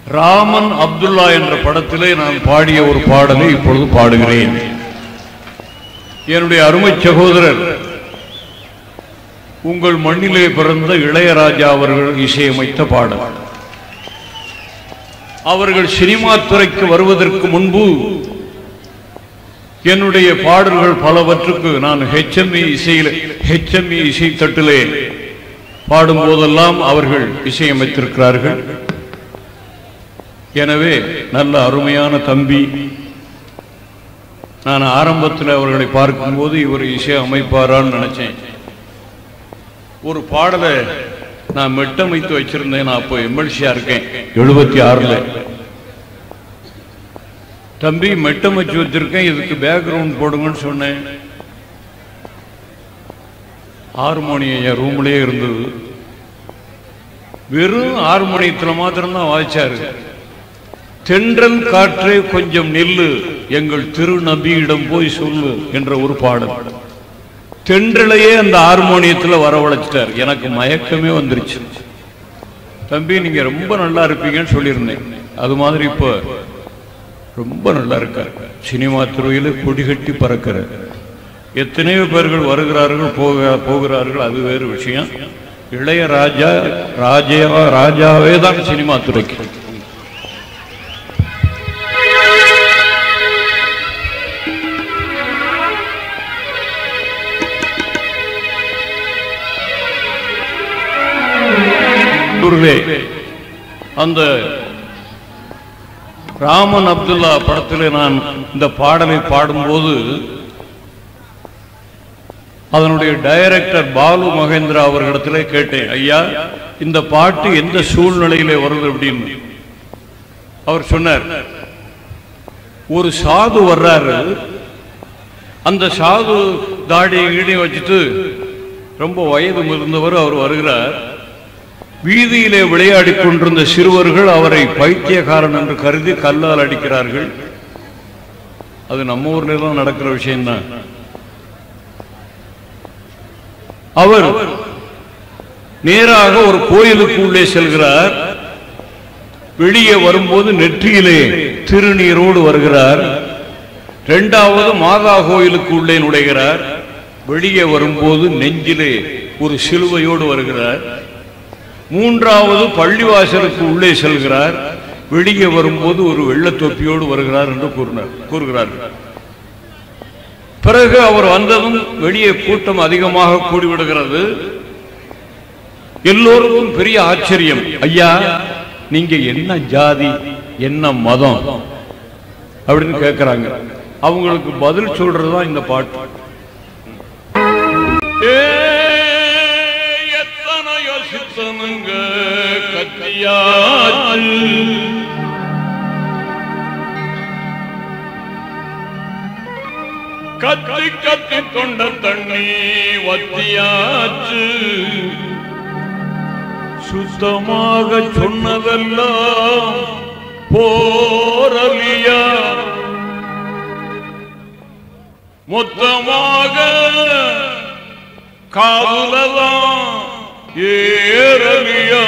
ராமன் அப்துல்லா என்ற படத்திலே நான் பாடிய ஒரு பாடலை இப்பொழுது பாடுகிறேன் என்னுடைய அருமை சகோதரர் உங்கள் மண்ணிலே பிறந்த இளையராஜா அவர்கள் இசையமைத்த பாடல் அவர்கள் சினிமா துறைக்கு வருவதற்கு முன்பு என்னுடைய பாடல்கள் பலவற்றுக்கு நான் ஹெச்எம்இ இசையில் ஹெச்எம்இ இசை தட்டிலே பாடும் போதெல்லாம் அவர்கள் இசையமைத்திருக்கிறார்கள் எனவே நல்ல அருமையான தம்பி நான் ஆரம்பத்தில் அவர்களை பார்க்கும்போது இவர் இசை அமைப்பாரான்னு நினைச்சேன் ஒரு பாடலை நான் மெட்டமைத்து வச்சிருந்தேன் நான் அப்போ எம்எல்சியா இருக்கேன் எழுபத்தி ஆறுல தம்பி மெட்டமைச்சு வச்சிருக்கேன் இதுக்கு பேக்ரவுண்ட் போடுங்கன்னு சொன்னேன் ஹார்மோனியம் என் ரூம்லயே இருந்தது வெறும் ஹார்மோனியத்துல மாத்திரம்தான் வாய்ச்சாரு தென்றல் காற்றே கொஞ்சம் நில்லு எங்கள் திருநபியிடம் போய் சொல்லு என்ற ஒரு பாடல் தென்றலையே அந்த ஹார்மோனியத்துல வரவழைச்சிட்டார் எனக்கு மயக்கமே வந்துருச்சு தம்பி நீங்க ரொம்ப நல்லா இருப்பீங்கன்னு சொல்லியிருந்தேன் அது மாதிரி இப்போ ரொம்ப நல்லா இருக்கார் சினிமா துறையில கொடிகட்டி பறக்கிறார் எத்தனையோ பேர்கள் வருகிறார்கள் போக போகிறார்கள் அது வேறு விஷயம் இளைய ராஜா ராஜா ராஜாவே தான் சினிமா துறைக்கு ஊரிலே அந்த ராமன் அப்துல்லா படத்திலே நான் இந்த பாடலை பாடும்போது அதனுடைய டைரக்டர் பாலு மகேந்திரா அவர்களிடத்திலே கேட்டேன் ஐயா இந்த பாட்டு எந்த சூழ்நிலையிலே வருது அப்படின்னு அவர் சொன்னார் ஒரு சாது வர்றாரு அந்த சாது தாடியை கீழே வச்சுட்டு ரொம்ப வயது முதிர்ந்தவர் அவர் வருகிறார் வீதியிலே விளையாடிக் கொண்டிருந்த சிறுவர்கள் அவரை பைத்தியக்காரன் என்று கருதி கல்லால் அடிக்கிறார்கள் அது நம்ம ஊர்ல எல்லாம் நடக்கிற விஷயம்தான் அவர் நேராக ஒரு கோயிலுக்கு உள்ளே செல்கிறார் வெளியே வரும்போது நெற்றியிலே திருநீரோடு வருகிறார் இரண்டாவது மாதா கோயிலுக்கு உள்ளே நுழைகிறார் வெளியே வரும்போது நெஞ்சிலே ஒரு சிலுவையோடு வருகிறார் மூன்றாவது பள்ளிவாசலுக்கு உள்ளே செல்கிறார் வெளியே வரும்போது ஒரு வெள்ளத் தொப்பியோடு வருகிறார் என்று கூறினார் கூறுகிறார்கள் பிறகு அவர் வந்ததும் வெளியே கூட்டம் அதிகமாக கூடிவிடுகிறது எல்லோருக்கும் பெரிய ஆச்சரியம் ஐயா நீங்க என்ன ஜாதி என்ன மதம் அப்படின்னு கேட்கிறாங்க அவங்களுக்கு பதில் சொல்றதுதான் இந்த பாட்டு ஏய், எத்தனையோ சித்தனுங்க கத்தியாச்சு கத்தி கத்தி தொண்ட தண்ணி வத்தியாச்சு சுத்தமாக சொன்னதெல்லாம் போரலியா மொத்தமாக காதுலதான் ஏறலியா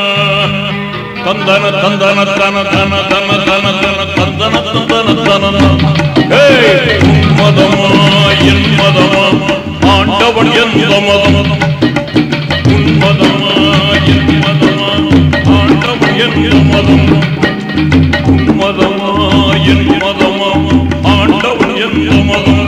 தந்தன தந்தன தன தன தன தன தன தந்தன தந்தன தன ஏய், உன் மதமா என் மதமா ஆண்டவன் எந்த மதம் உன் மதமா என் மதமா ஆண்டவன் எந்த மதம் உன் மதமா என் மதமா ஆண்டவன் எந்த மதம்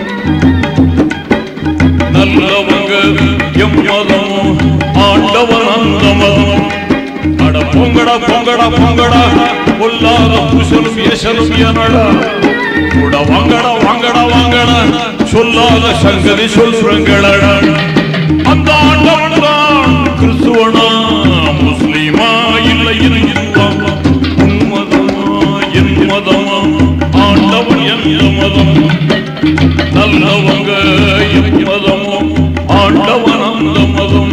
நல்லவங்க எம் மதம் ஆண்டவன் அந்த மதம் அட பொங்கடா பொங்கடா பொங்கடா பொல்லாத புசலும் ஏசலும் எனடா கூட வாங்கடா வாங்கடா வாங்கடா சொல்லாத சங்கதி சொல்றங்களடா அந்த ஆண்டவன் தான் கிறிஸ்துவனா முஸ்லிமா இல்லை இந்துவா உன் மதமா என் மதமா ஆண்டவன் எந்த மதம் நல்லவங்க எம் மதமோ ஆண்டவன் அந்த மதம்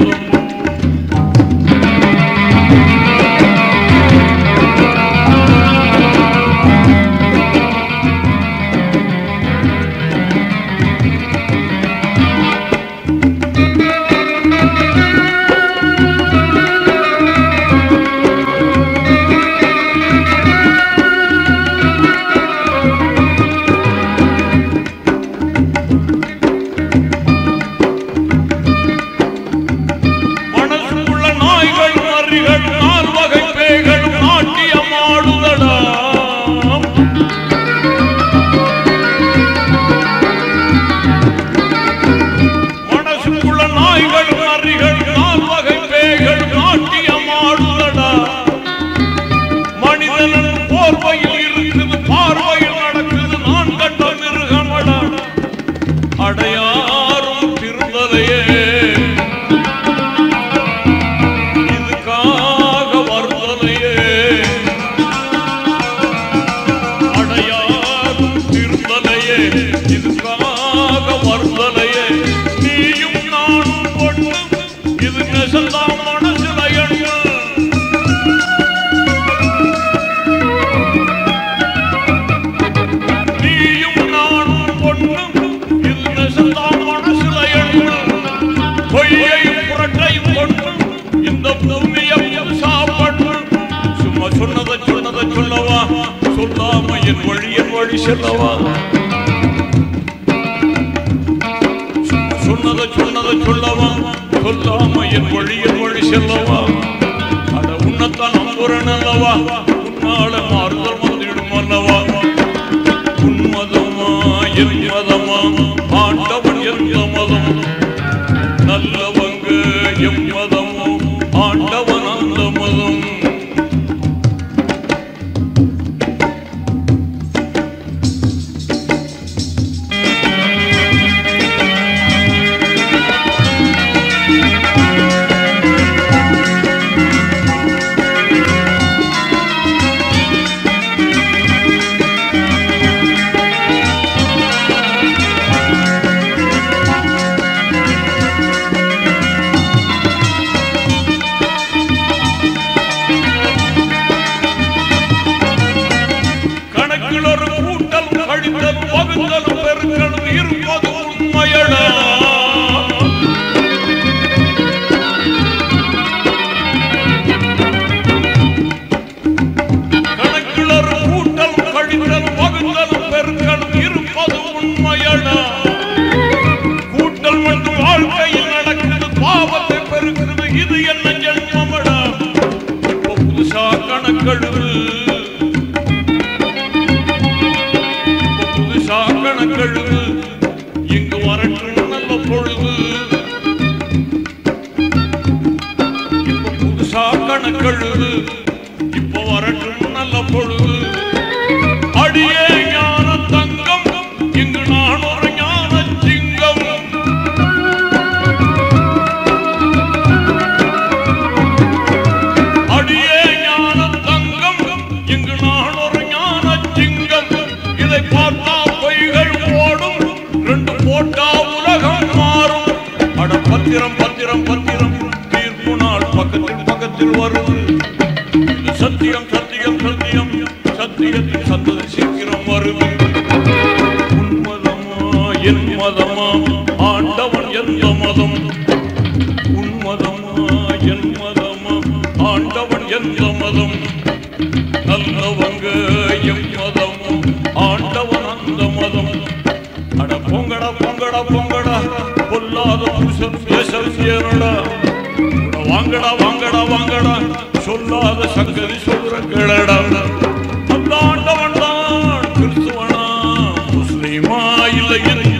சொன்னதை சொன்னதை சொல்லவா சொல்லாம என் வழி என் வழி செல்லவா சொன்னதை சொன்னதை சொல்லவா சொல்லாம என் வழி என் வழி செல்லவா அட உன்னத்தான் நம்புறேன் அல்லவா உன்னால மாறுதல் வந்துடும் அல்லவா உன்மதமா என் மதமா ஆண்டவன் எந்த மதம் நல்லவங்க எம் மதமோ ஆண்டவன் அந்த மதம் கணக்கில் ஒரு கூட்டல் கழித்தல் பகுத்தல் பெருக்கல் இருப்பது உண்மையடா கணக்கில் ஒரு கூட்டல் கழித்தல் பகுத்தல் பெருக்கல் இருப்பது உண்மையடா கூட்டல் மட்டும் வாழ்க்கையில் நடக்கிறது பாவத்தை பெருக்கிறது இது என்ன ஜென்மமடா இப்ப புதுசா கணக்கெழுது இப்ப புதுசா கணக்கெழுது இங்கு வரட்டும் நல்ல பொழுது இப்ப புதுசா கணக்கெழுது இப்ப வரட்டும் நல்ல பொழுது அடியே ஞான தங்கம் இங்கு நான் ஒரு ஞான சிங்கம் அடியே ஞான தங்கம் இங்கு நான் ஒரு ஞான சிங்கம் இதை பார்த்தா பொய்கள் ஓடும் ரெண்டு போட்டா உலகம் மாறும் அட பத்திரம் பத்திரம் பத்திரம் தீர்ப்பு நாள் பக்கத்தில் பக்கத்தில் வருது இது சத்தியம் சத்தியம் சத்தியம் சத்தியத்தின் சந்ததி சீக்கிரம் வருது உன்மதமா என் மதமா ஆண்டவன் எந்த மதம் உன்மதமா என் மதமா ஆண்டவன் எந்த மதம் நல்லவங்க எம் மதமும் ஆண்டவன் அந்த மதம் அட பொங்கடா பொங்கடா பொங்கடா பொல்லாத புருஷன் பேசல் சேரடா அட வாங்கடா வாங்கடா வாங்கடா சொல்லாத சங்கதி சொல்ற கேளடா அந்த ஆண்டவன் தான் கிறிஸ்துவனா முஸ்லிமா இல்லை என்று